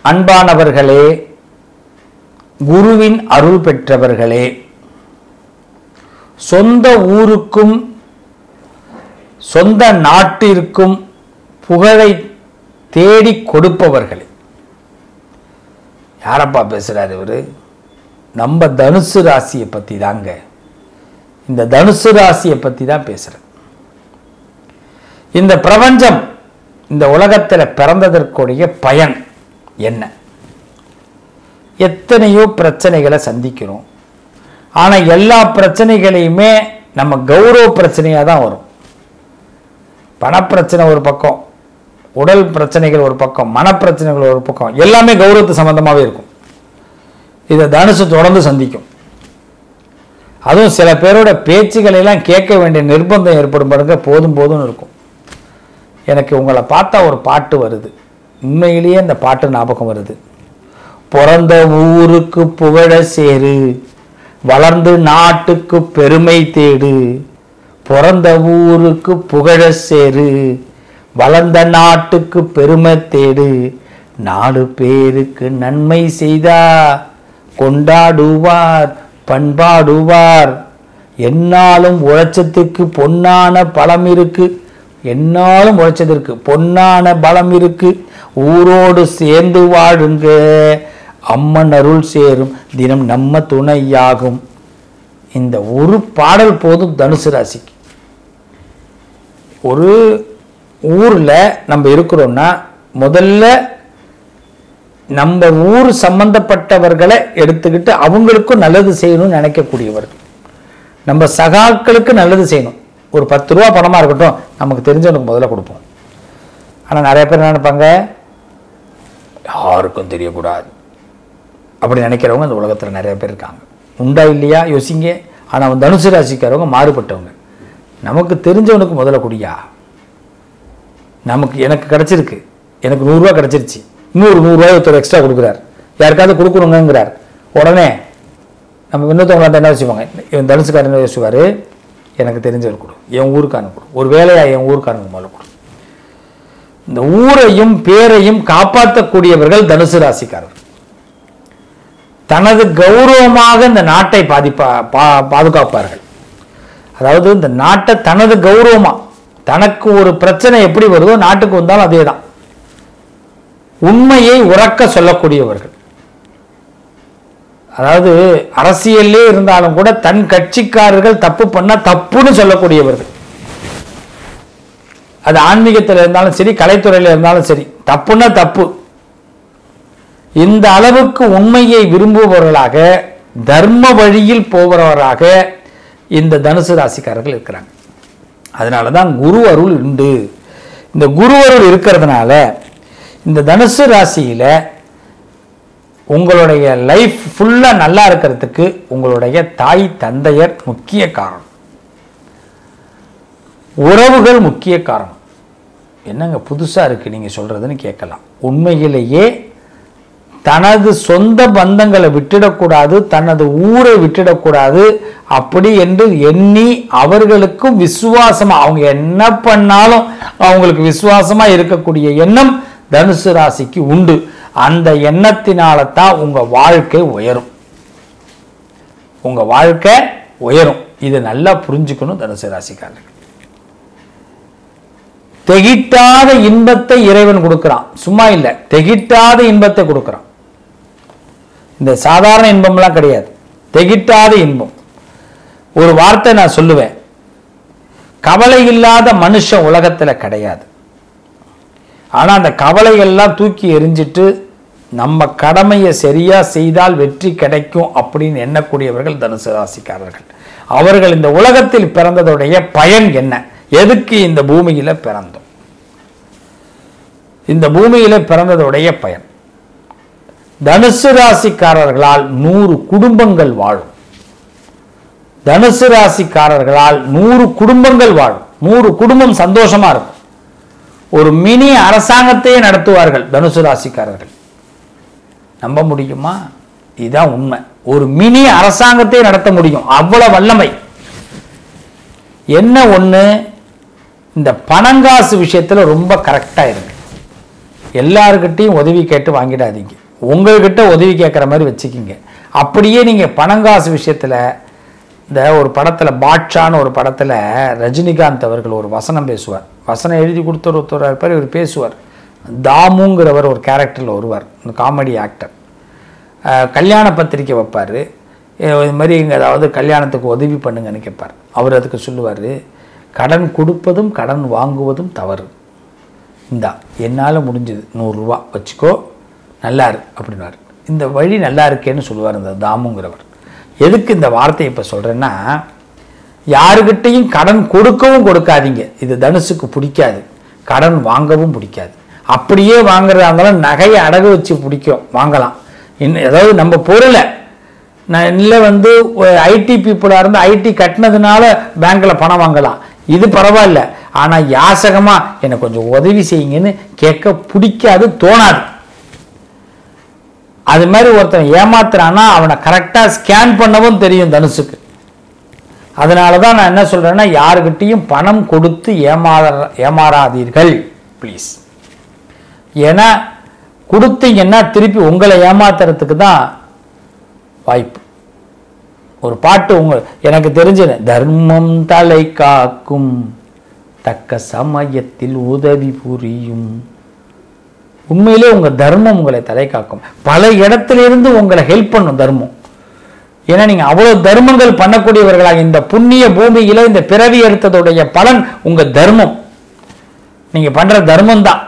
அன்பானவர்களே குருவின் அருள் பெற்றவர்களே சொந்த ஊருக்கும் சொந்த நாட்டிற்கும் புகழை தேடி கொடுப்பவர்களே யாரப்பா பேசுறாரு இவரு நம்ம தனுசு ராசியை பத்தி தாங்க இந்த தனுசு ராசியை பத்தி தான் பேசுறேன் இந்த பிரபஞ்சம் இந்த உலகத்தில் பிறந்ததற்குரிய பயன் என்ன எத்தனையோ பிரச்சனைகளை சந்திக்கிறோம் ஆனால் எல்லா பிரச்சனைகளையுமே நம்ம கௌரவ பிரச்சனையாக தான் வரும் பணப்பிரச்சனை ஒரு பக்கம் உடல் பிரச்சனைகள் ஒரு பக்கம் மனப்பிரச்சனைகள் ஒரு பக்கம் எல்லாமே கௌரவத்து சம்பந்தமாகவே இருக்கும் இதை தனுசு தொடர்ந்து சந்திக்கும் அதுவும் சில பேரோட பேச்சுகளை எல்லாம் கேட்க வேண்டிய நிர்பந்தம் ஏற்படும் பாருங்க போதும் போதும்னு இருக்கும் எனக்கு உங்களை பார்த்தா ஒரு பாட்டு வருது உண்மையிலேயே இந்த பாட்டு ஞாபகம் வருது பிறந்த ஊருக்கு புகழ சேரு வளர்ந்து நாட்டுக்கு பெருமை தேடு பிறந்த ஊருக்கு புகழ சேரு வளர்ந்த நாட்டுக்கு பெருமை தேடு நாலு பேருக்கு நன்மை செய்தா கொண்டாடுவார் பண்பாடுவார் என்னாலும் உழைச்சத்துக்கு பொன்னான பலம் இருக்கு என்னாலும் உழைச்சதற்கு பொன்னான பலம் இருக்கு ஊரோடு சேர்ந்து வாழுங்க அம்மன் அருள் சேரும் தினம் நம்ம துணையாகும் இந்த ஒரு பாடல் போதும் தனுசு ராசிக்கு ஒரு ஊர்ல நம்ம இருக்கிறோம்னா முதல்ல நம்ம ஊர் சம்பந்தப்பட்டவர்களை எடுத்துக்கிட்டு அவங்களுக்கும் நல்லது செய்யணும்னு நினைக்கக்கூடியவர்கள் நம்ம சகாக்களுக்கு நல்லது செய்யணும் ஒரு பத்து ரூபா பணமா இருக்கட்டும் நமக்கு தெரிஞ்சவனுக்கு முதல்ல கொடுப்போம் ஆனா நிறைய பேர் என்ன நினைப்பாங்க யாருக்கும் தெரியக்கூடாது அப்படி நினைக்கிறவங்க இந்த உலகத்துல நிறைய பேர் இருக்காங்க உண்டா இல்லையா யோசிங்க ஆனா அவன் தனுசு ராசிக்காரவங்க மாறுபட்டவங்க நமக்கு தெரிஞ்சவனுக்கு முதல்ல குடியா நமக்கு எனக்கு கிடைச்சிருக்கு எனக்கு நூறுரூவா கிடைச்சிருச்சு இன்னொரு நூறுரூவா ஒருத்தர் எக்ஸ்ட்ரா கொடுக்குறார் யாருக்காவது கொடுக்கணுங்கிறார் உடனே நம்ம இன்னொருத்தவங்களாட்ட என்ன யோசிப்பாங்க இவன் தனுசுக்காரன் என்ன யோசிப்பார் எனக்கு தெரிஞ்சவர் கொடு என் ஊருக்காரன் கொடு ஒரு வேலையா என் ஊருக்காரனுக்கு முதல்ல கொடு இந்த ஊரையும் பேரையும் காப்பாற்றக்கூடியவர்கள் தனுசு ராசிக்காரர்கள் தனது கௌரவமாக இந்த நாட்டை பாதிப்பா பா- பாதுகாப்பார்கள் அதாவது இந்த நாட்டை தனது கௌரவமா தனக்கு ஒரு பிரச்சனை எப்படி வருதோ நாட்டுக்கு வந்தாலும் அதே தான் உண்மையை உறக்க சொல்லக்கூடியவர்கள் அதாவது அரசியல்லே இருந்தாலும் கூட தன் கட்சிக்காரர்கள் தப்பு பண்ணா தப்புன்னு சொல்லக்கூடியவர்கள் அது ஆன்மீகத்தில் இருந்தாலும் சரி கலைத்துறையில் இருந்தாலும் சரி தப்புன்னா தப்பு இந்த அளவுக்கு உண்மையை விரும்புபவர்களாக தர்ம வழியில் போகிறவராக இந்த தனுசு ராசிக்காரர்கள் இருக்கிறாங்க அதனால தான் குரு அருள் உண்டு இந்த குரு அருள் இருக்கிறதுனால இந்த தனுசு ராசியில உங்களுடைய லைஃப் ஃபுல்லா நல்லா இருக்கிறதுக்கு உங்களுடைய தாய் தந்தையர் முக்கிய காரணம் உறவுகள் முக்கிய காரணம் என்னங்க புதுசா இருக்கு நீங்க சொல்றதுன்னு கேட்கலாம் உண்மையிலேயே தனது சொந்த பந்தங்களை விட்டுடக்கூடாது தனது ஊரை விட்டுடக்கூடாது அப்படி என்று எண்ணி அவர்களுக்கும் விசுவாசமா அவங்க என்ன பண்ணாலும் அவங்களுக்கு விசுவாசமா இருக்கக்கூடிய எண்ணம் தனுசு ராசிக்கு உண்டு அந்த எண்ணத்தினால தான் உங்க வாழ்க்கை உயரும் உங்க வாழ்க்கை உயரும் இதை நல்லா புரிஞ்சுக்கணும் தனுசு ராசிக்காரர்கள் தெகிட்டாத இன்பத்தை இறைவன் கொடுக்கிறான் சும்மா இல்லை தெகிட்டாத இன்பத்தை கொடுக்கிறான் இந்த சாதாரண இன்பம்லாம் கிடையாது தெகிட்டாத இன்பம் ஒரு வார்த்தை நான் சொல்லுவேன் கவலை இல்லாத மனுஷன் உலகத்துல கிடையாது ஆனா அந்த கவலையெல்லாம் தூக்கி எறிஞ்சிட்டு நம்ம கடமையை சரியா செய்தால் வெற்றி கிடைக்கும் அப்படின்னு எண்ணக்கூடியவர்கள் தனுசு ராசிக்காரர்கள் அவர்கள் இந்த உலகத்தில் பிறந்ததுடைய பயன் என்ன எதுக்கு இந்த பூமியில பிறந்தோம் இந்த பூமியில பிறந்ததுடைய பயன் தனுசு ராசிக்காரர்களால் நூறு குடும்பங்கள் வாழும் தனுசு ராசிக்காரர்களால் நூறு குடும்பங்கள் வாழும் நூறு குடும்பம் சந்தோஷமா இருக்கும் ஒரு மினி அரசாங்கத்தையே நடத்துவார்கள் தனுசு ராசிக்காரர்கள் நம்ப முடியுமா இதுதான் உண்மை ஒரு மினி அரசாங்கத்தை நடத்த முடியும் அவ்வளவு வல்லமை என்ன ஒண்ணு இந்த பணங்காசு விஷயத்துல ரொம்ப கரெக்டா இருக்கு எல்லாருக்கிட்டையும் உதவி கேட்டு வாங்கிடாதீங்க உங்கள்கிட்ட உதவி கேட்குற மாதிரி வச்சுக்கிங்க அப்படியே நீங்கள் பணங்காசு விஷயத்தில் இந்த ஒரு படத்தில் பாட்ஷான்னு ஒரு படத்தில் ரஜினிகாந்த் அவர்கள் ஒரு வசனம் பேசுவார் வசனம் எழுதி கொடுத்த ஒருத்தர் இருப்பார் இவர் பேசுவார் தாமுங்கிறவர் ஒரு கேரக்டரில் வருவார் இந்த காமெடி ஆக்டர் கல்யாண பத்திரிக்கை வைப்பார் இது மாதிரி இங்கே ஏதாவது கல்யாணத்துக்கு உதவி பண்ணுங்கன்னு கேட்பார் அவர் அதுக்கு சொல்லுவார் கடன் கொடுப்பதும் கடன் வாங்குவதும் தவறு இந்தா என்னால் முடிஞ்சது நூறுரூவா வச்சுக்கோ நல்லா இரு அப்படின்னாரு இந்த வழி நல்லா இருக்கேன்னு சொல்லுவார் இந்த தாமுங்கிறவர் எதுக்கு இந்த வார்த்தையை இப்போ சொல்கிறேன்னா யாருக்கிட்டையும் கடன் கொடுக்கவும் கொடுக்காதீங்க இது தனுசுக்கு பிடிக்காது கடன் வாங்கவும் பிடிக்காது அப்படியே வாங்குறதா இருந்தாலும் நகையை அடகு வச்சு பிடிக்கும் வாங்கலாம் இன்னும் ஏதாவது நம்ம பொருளை நான் இல்லை வந்து ஐடி பீப்புளாக இருந்து ஐடி கட்டினதுனால பேங்க்கில் பணம் வாங்கலாம் இது பரவாயில்ல ஆனால் யாசகமாக என்னை கொஞ்சம் உதவி செய்யுங்கன்னு கேட்க பிடிக்காது தோணாது அது மாதிரி ஒருத்தன் ஏமாத்துறான்னா அவனை கரெக்டாக ஸ்கேன் பண்ணவும் தெரியும் தனுசுக்கு அதனால தான் நான் என்ன சொல்கிறேன்னா யாருக்கிட்டையும் பணம் கொடுத்து ஏமாற ஏமாறாதீர்கள் ப்ளீஸ் ஏன்னா கொடுத்தீங்கன்னா திருப்பி உங்களை ஏமாத்துறதுக்கு தான் வாய்ப்பு ஒரு பாட்டு உங்க எனக்கு தெரிஞ்சது தர்மம் தலை காக்கும் தக்க சமயத்தில் உதவி புரியும் உண்மையிலே உங்க தர்மம் உங்களை தலை காக்கும் பல இடத்திலிருந்து உங்களை ஹெல்ப் பண்ணும் தர்மம் ஏன்னா நீங்க அவ்வளவு தர்மங்கள் பண்ணக்கூடியவர்களாக இந்த புண்ணிய பூமியில இந்த பிறவி எடுத்ததுடைய பலன் உங்க தர்மம் நீங்க பண்ற தர்மம் தான்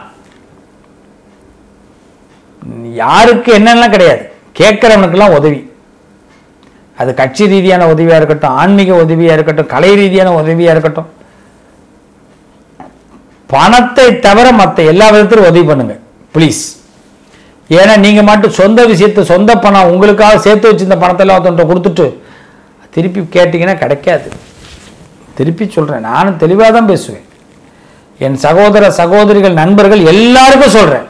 யாருக்கு என்னெல்லாம் கிடையாது கேட்கிறவனுக்கெல்லாம் உதவி அது கட்சி ரீதியான உதவியா இருக்கட்டும் ஆன்மீக உதவியா இருக்கட்டும் கலை ரீதியான உதவியா இருக்கட்டும் பணத்தை தவிர மற்ற எல்லா விதத்திலும் உதவி பண்ணுங்க ப்ளீஸ் ஏன்னா நீங்க மட்டும் சொந்த விஷயத்தை சொந்த பணம் உங்களுக்காக சேர்த்து வச்சிருந்த பணத்தை எல்லாம் ஒருத்தன்ட்ட கொடுத்துட்டு திருப்பி கேட்டிங்கன்னா கிடைக்காது திருப்பி சொல்றேன் நானும் தெளிவாக தான் பேசுவேன் என் சகோதர சகோதரிகள் நண்பர்கள் எல்லாருக்கும் சொல்றேன்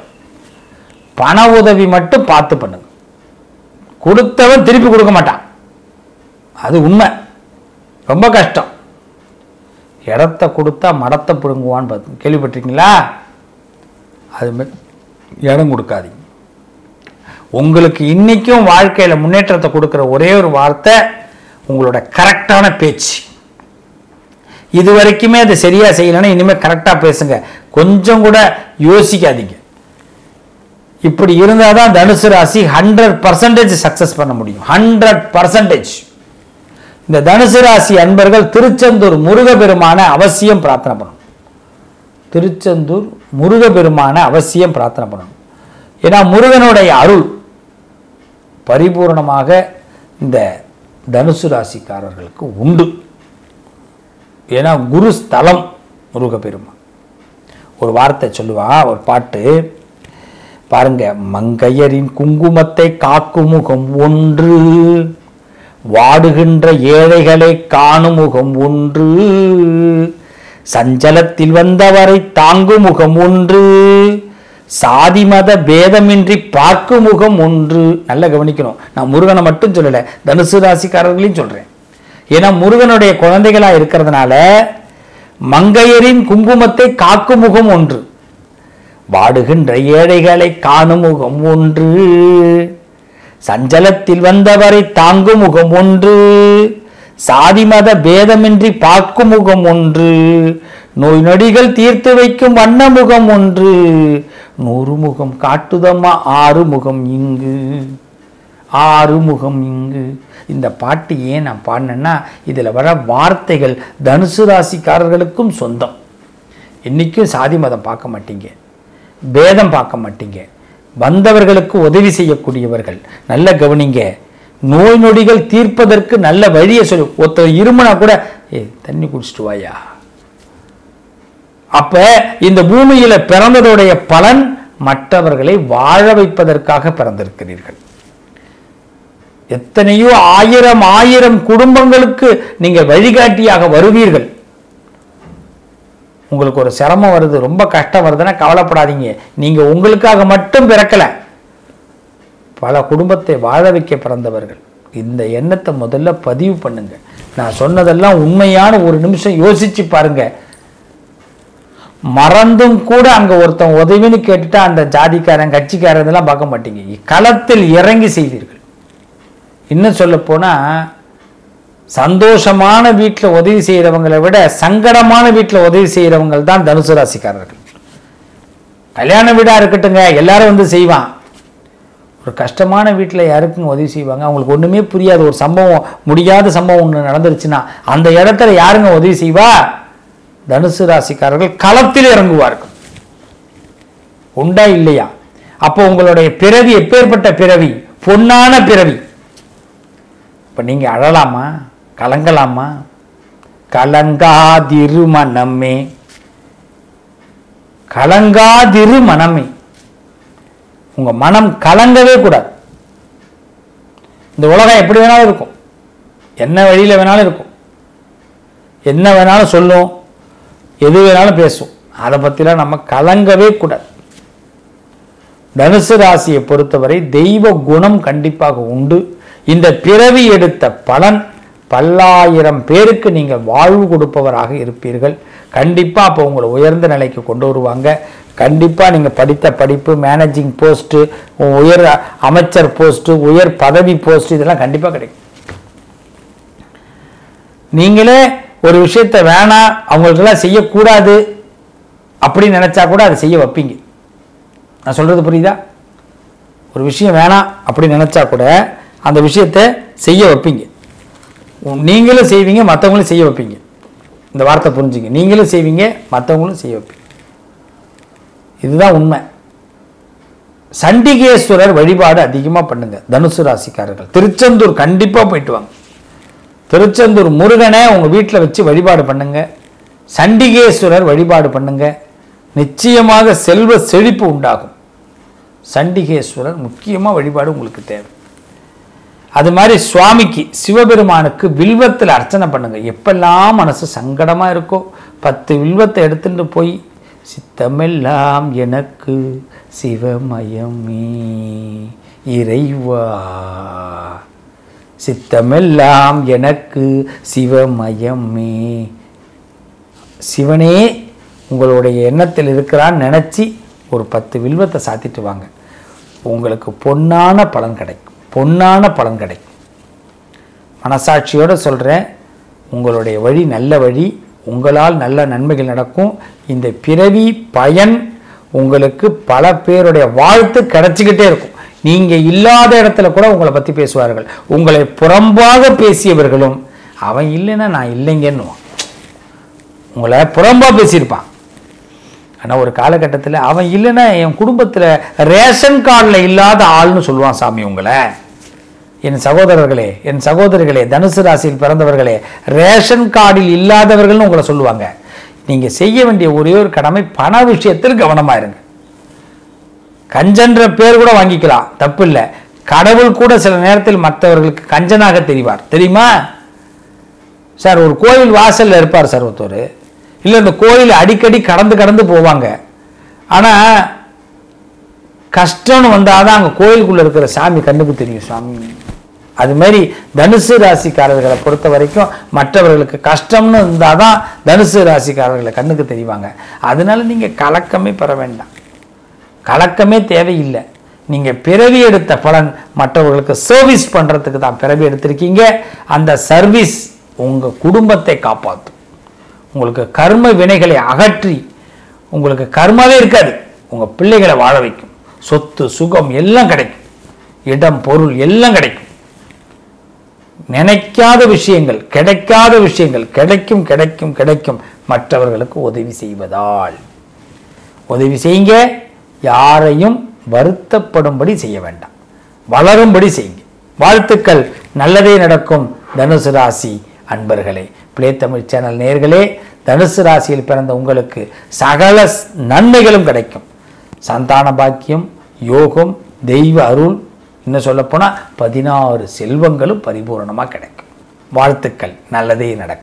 பண உதவி மட்டும் பார்த்து பண்ணுங்க கொடுத்தவன் திருப்பி கொடுக்க மாட்டான் அது உண்மை ரொம்ப கஷ்டம் இடத்த கொடுத்தா மடத்தை பிடுங்குவான்னு பார்த்து கேள்விப்பட்டிருக்கீங்களா அது மாதிரி இடம் கொடுக்காதீங்க உங்களுக்கு இன்னைக்கும் வாழ்க்கையில் முன்னேற்றத்தை கொடுக்குற ஒரே ஒரு வார்த்தை உங்களோட கரெக்டான பேச்சு இது வரைக்குமே அதை சரியா செய்யலைன்னா இனிமேல் கரெக்டாக பேசுங்க கொஞ்சம் கூட யோசிக்காதீங்க இப்படி இருந்தால் தான் தனுசு ராசி ஹண்ட்ரட் பர்சன்டேஜ் சக்ஸஸ் பண்ண முடியும் ஹண்ட்ரட் பர்சன்டேஜ் இந்த தனுசு ராசி அன்பர்கள் திருச்செந்தூர் முருகபெருமான அவசியம் பிரார்த்தனை பண்ணணும் திருச்செந்தூர் முருகபெருமான அவசியம் பிரார்த்தனை பண்ணணும் ஏன்னா முருகனுடைய அருள் பரிபூர்ணமாக இந்த தனுசு ராசிக்காரர்களுக்கு உண்டு ஏன்னா குரு ஸ்தலம் முருகப்பெருமான் ஒரு வார்த்தை சொல்லுவா ஒரு பாட்டு பாருங்க மங்கையரின் குங்குமத்தை காக்கும் முகம் ஒன்று வாடுகின்ற ஏழைகளை காணும் முகம் ஒன்று சஞ்சலத்தில் வந்தவரை தாங்கும் முகம் ஒன்று சாதி மத பேதமின்றி பார்க்கும் முகம் ஒன்று நல்லா கவனிக்கணும் நான் முருகனை மட்டும் சொல்லலை தனுசு ராசிக்காரர்களையும் சொல்றேன் ஏன்னா முருகனுடைய குழந்தைகளா இருக்கிறதுனால மங்கையரின் குங்குமத்தை காக்கும் முகம் ஒன்று வாடுகின்ற ஏழைகளை காணும் முகம் ஒன்று சஞ்சலத்தில் வந்தவரை தாங்கும் முகம் ஒன்று சாதி மத பேதமின்றி பார்க்கும் முகம் ஒன்று நோய் நொடிகள் தீர்த்து வைக்கும் வண்ண முகம் ஒன்று நூறு முகம் காட்டுதம்மா ஆறு முகம் இங்கு ஆறு முகம் இங்கு இந்த பாட்டு ஏன் நான் பாடினேன்னா இதில் வர வார்த்தைகள் தனுசு ராசிக்காரர்களுக்கும் சொந்தம் என்றைக்கும் சாதி மதம் பார்க்க மாட்டீங்க பேதம் பார்க்க மாட்டீங்க வந்தவர்களுக்கு உதவி செய்யக்கூடியவர்கள் நல்ல கவனிங்க நோய் நொடிகள் தீர்ப்பதற்கு நல்ல வழியை சொல்லு ஒருத்தர் இருமுனா கூட ஏ தண்ணி குடிச்சிட்டு வாயா அப்ப இந்த பூமியில பிறந்ததுடைய பலன் மற்றவர்களை வாழ வைப்பதற்காக பிறந்திருக்கிறீர்கள் எத்தனையோ ஆயிரம் ஆயிரம் குடும்பங்களுக்கு நீங்க வழிகாட்டியாக வருவீர்கள் உங்களுக்கு ஒரு சிரமம் வருது ரொம்ப கஷ்டம் வருதுன்னா கவலைப்படாதீங்க நீங்க உங்களுக்காக மட்டும் பிறக்கல பல குடும்பத்தை வாழ வைக்க பிறந்தவர்கள் இந்த எண்ணத்தை முதல்ல பதிவு பண்ணுங்க நான் சொன்னதெல்லாம் உண்மையான ஒரு நிமிஷம் யோசிச்சு பாருங்க மறந்தும் கூட அங்க ஒருத்தன் உதவின்னு கேட்டுட்டா அந்த ஜாதிக்காரன் கட்சிக்காரன் இதெல்லாம் பார்க்க மாட்டீங்க களத்தில் இறங்கி செய்வீர்கள் இன்னும் சொல்ல போனா சந்தோஷமான வீட்டில் உதவி செய்கிறவங்களை விட சங்கடமான வீட்டில் உதவி செய்கிறவங்க தான் தனுசு ராசிக்காரர்கள் கல்யாண வீடா இருக்கட்டுங்க எல்லாரும் வந்து செய்வான் ஒரு கஷ்டமான வீட்டில் யாருக்கும் உதவி செய்வாங்க அவங்களுக்கு ஒன்றுமே புரியாது ஒரு சம்பவம் முடியாத சம்பவம் ஒன்று நடந்துருச்சுன்னா அந்த இடத்துல யாருங்க உதவி செய்வா தனுசு ராசிக்காரர்கள் களத்தில் இறங்குவார்கள் உண்டா இல்லையா அப்போ உங்களுடைய பிறவி எப்பேற்பட்ட பிறவி பொன்னான பிறவி இப்போ நீங்கள் அழலாமா கலங்கலாமா கலங்காதிரு மனமே கலங்காதிரு மனமே உங்க மனம் கலங்கவே கூடாது இந்த உலகம் எப்படி வேணாலும் இருக்கும் என்ன வழியில வேணாலும் இருக்கும் என்ன வேணாலும் சொல்லும் எது வேணாலும் பேசும் அதை பற்றிலாம் நம்ம கலங்கவே கூடாது தனுசு ராசியை பொறுத்தவரை தெய்வ குணம் கண்டிப்பாக உண்டு இந்த பிறவி எடுத்த பலன் பல்லாயிரம் பேருக்கு நீங்கள் வாழ்வு கொடுப்பவராக இருப்பீர்கள் கண்டிப்பாக அப்போ உங்களை உயர்ந்த நிலைக்கு கொண்டு வருவாங்க கண்டிப்பாக நீங்கள் படித்த படிப்பு மேனேஜிங் போஸ்ட்டு உயர் அமைச்சர் போஸ்ட்டு உயர் பதவி போஸ்ட் இதெல்லாம் கண்டிப்பாக கிடைக்கும் நீங்களே ஒரு விஷயத்தை வேணாம் அவங்களுக்கெல்லாம் செய்யக்கூடாது அப்படின்னு நினச்சா கூட அதை செய்ய வைப்பீங்க நான் சொல்கிறது புரியுதா ஒரு விஷயம் வேணாம் அப்படின்னு நினச்சா கூட அந்த விஷயத்தை செய்ய வைப்பீங்க உம் நீங்களும் செய்வீங்க மற்றவங்களும் செய்ய வைப்பீங்க இந்த வார்த்தை புரிஞ்சுங்க நீங்களும் செய்வீங்க மற்றவங்களும் செய்ய வைப்பீங்க இதுதான் உண்மை சண்டிகேஸ்வரர் வழிபாடு அதிகமாக பண்ணுங்க தனுசு ராசிக்காரர்கள் திருச்செந்தூர் கண்டிப்பாக போயிட்டு வாங்க திருச்செந்தூர் முருகனை உங்கள் வீட்டில் வச்சு வழிபாடு பண்ணுங்க சண்டிகேஸ்வரர் வழிபாடு பண்ணுங்க நிச்சயமாக செல்வ செழிப்பு உண்டாகும் சண்டிகேஸ்வரர் முக்கியமாக வழிபாடு உங்களுக்கு தேவை அது மாதிரி சுவாமிக்கு சிவபெருமானுக்கு வில்வத்தில் அர்ச்சனை பண்ணுங்க எப்பெல்லாம் மனசு சங்கடமாக இருக்கோ பத்து வில்வத்தை எடுத்துட்டு போய் சித்தமெல்லாம் எனக்கு சிவமயமே இறைவா சித்தமெல்லாம் எனக்கு சிவமயமே சிவனே உங்களுடைய எண்ணத்தில் இருக்கிறான்னு நினச்சி ஒரு பத்து வில்வத்தை சாத்திட்டு வாங்க உங்களுக்கு பொன்னான பலன் கிடைக்கும் பொன்னான பலன் கிடைக்கும் மனசாட்சியோடு சொல்கிறேன் உங்களுடைய வழி நல்ல வழி உங்களால் நல்ல நன்மைகள் நடக்கும் இந்த பிறவி பயன் உங்களுக்கு பல பேருடைய வாழ்த்து கிடைச்சிக்கிட்டே இருக்கும் நீங்கள் இல்லாத இடத்துல கூட உங்களை பற்றி பேசுவார்கள் உங்களை புறம்பாக பேசியவர்களும் அவன் இல்லைன்னா நான் இல்லைங்கன்னுவான் உங்களை புறம்பா பேசியிருப்பான் ஆனால் ஒரு காலகட்டத்தில் அவன் இல்லைன்னா என் குடும்பத்தில் ரேஷன் கார்டில் இல்லாத ஆள்னு சொல்லுவான் சாமி உங்களை என் சகோதரர்களே என் சகோதரிகளே தனுசு ராசியில் பிறந்தவர்களே ரேஷன் கார்டில் இல்லாதவர்கள்னு உங்களை சொல்லுவாங்க நீங்கள் செய்ய வேண்டிய ஒரே ஒரு கடமை பண விஷயத்தில் கவனமாக இருங்க கஞ்சன்ற பேர் கூட வாங்கிக்கலாம் தப்பு இல்லை கடவுள் கூட சில நேரத்தில் மற்றவர்களுக்கு கஞ்சனாக தெரிவார் தெரியுமா சார் ஒரு கோயில் வாசல்ல இருப்பார் சார் ஒருத்தர் இல்லை இந்த கோயில் அடிக்கடி கடந்து கடந்து போவாங்க ஆனால் கஷ்டம்னு வந்தால் தான் அங்கே கோயிலுக்குள்ளே இருக்கிற சாமி கண்ணுக்கு தெரியும் சாமி அது மாதிரி தனுசு ராசிக்காரர்களை பொறுத்த வரைக்கும் மற்றவர்களுக்கு கஷ்டம்னு இருந்தால் தான் தனுசு ராசிக்காரர்களை கண்ணுக்கு தெரிவாங்க அதனால நீங்கள் கலக்கமே பெற வேண்டாம் கலக்கமே தேவையில்லை நீங்கள் பிறவி எடுத்த பலன் மற்றவர்களுக்கு சர்வீஸ் பண்ணுறதுக்கு தான் பிறவி எடுத்திருக்கீங்க அந்த சர்வீஸ் உங்கள் குடும்பத்தை காப்பாற்றும் உங்களுக்கு கர்ம வினைகளை அகற்றி உங்களுக்கு கர்மாவே இருக்காது உங்கள் பிள்ளைகளை வாழ வைக்கும் சொத்து சுகம் எல்லாம் கிடைக்கும் இடம் பொருள் எல்லாம் கிடைக்கும் நினைக்காத விஷயங்கள் கிடைக்காத விஷயங்கள் கிடைக்கும் கிடைக்கும் கிடைக்கும் மற்றவர்களுக்கு உதவி செய்வதால் உதவி செய்யுங்க யாரையும் வருத்தப்படும்படி செய்ய வேண்டாம் வளரும்படி செய்யுங்க வாழ்த்துக்கள் நல்லதே நடக்கும் தனுசு ராசி அன்பர்களே பிளே தமிழ் சேனல் நேர்களே தனுசு ராசியில் பிறந்த உங்களுக்கு சகல ஸ்- நன்மைகளும் கிடைக்கும் சந்தான பாக்கியம் யோகம் தெய்வ அருள் இன்னும் சொல்லப்போனால் பதினாறு செல்வங்களும் பரிபூரணமாக கிடைக்கும் வாழ்த்துக்கள் நல்லதே நடக்கும்